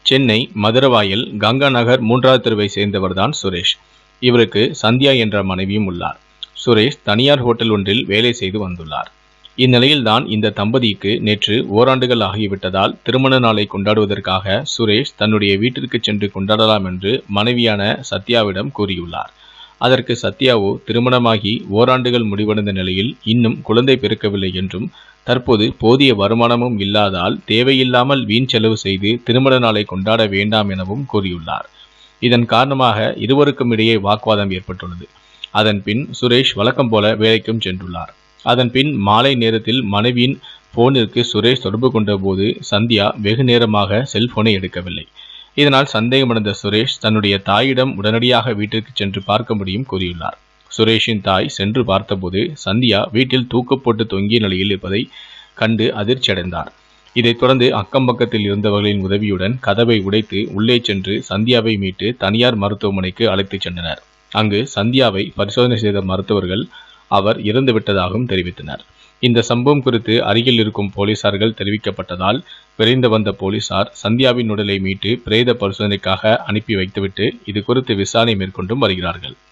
சென்னை மதுரவாயல் கங்கா நகர் மூன்றாவது தெருவை சேர்ந்தவர்தான் சுரேஷ் இவருக்கு சந்தியா என்ற மனைவியும் உள்ளார் சுரேஷ் தனியார் ஹோட்டல் ஒன்றில் வேலை செய்து வந்துள்ளார் இந்நிலையில்தான் இந்த தம்பதிக்கு நேற்று ஓராண்டுகள் ஆகிவிட்டதால் திருமண நாளை கொண்டாடுவதற்காக சுரேஷ் தன்னுடைய வீட்டிற்கு சென்று கொண்டாடலாம் என்று மனைவியான சத்யாவிடம் கூறியுள்ளார் அதற்கு சத்யாவோ திருமணமாகி ஓராண்டுகள் முடிவடைந்த நிலையில் இன்னும் குழந்தை பிறக்கவில்லை என்றும் தற்போது போதிய வருமானமும் இல்லாதால் தேவையில்லாமல் வீண் செலவு செய்து திருமண நாளை கொண்டாட வேண்டாம் எனவும் கூறியுள்ளார் இதன் காரணமாக இருவருக்கும் இடையே வாக்குவாதம் ஏற்பட்டுள்ளது அதன் பின் சுரேஷ் வழக்கம் போல வேலைக்கும் சென்றுள்ளார் அதன் பின் மாலை நேரத்தில் மனைவியின் போனிற்கு சுரேஷ் தொடர்பு கொண்டபோது சந்தியா வெகு நேரமாக செல்போனை எடுக்கவில்லை இதனால் சந்தேகமடைந்த சுரேஷ் தன்னுடைய தாயிடம் உடனடியாக வீட்டிற்கு சென்று பார்க்க முடியும் கூறியுள்ளார் சுரேஷின் தாய் சென்று பார்த்தபோது சந்தியா வீட்டில் தூக்கு போட்டு தொங்கிய நிலையில் இருப்பதை கண்டு அதிர்ச்சியடைந்தார் இதைத் தொடர்ந்து அக்கம் பக்கத்தில் இருந்தவர்களின் உதவியுடன் கதவை உடைத்து உள்ளே சென்று சந்தியாவை மீட்டு தனியார் மருத்துவமனைக்கு அழைத்துச் சென்றனர் அங்கு சந்தியாவை பரிசோதனை செய்த மருத்துவர்கள் அவர் இறந்துவிட்டதாகவும் தெரிவித்தனர் இந்த சம்பவம் குறித்து அருகில் இருக்கும் போலீசார்கள் தெரிவிக்கப்பட்டதால் விரைந்து வந்த போலீசார் சந்தியாவின் உடலை மீட்டு பிரேத பரிசோதனைக்காக அனுப்பி வைத்துவிட்டு இது குறித்து விசாரணை மேற்கொண்டும் வருகிறார்கள்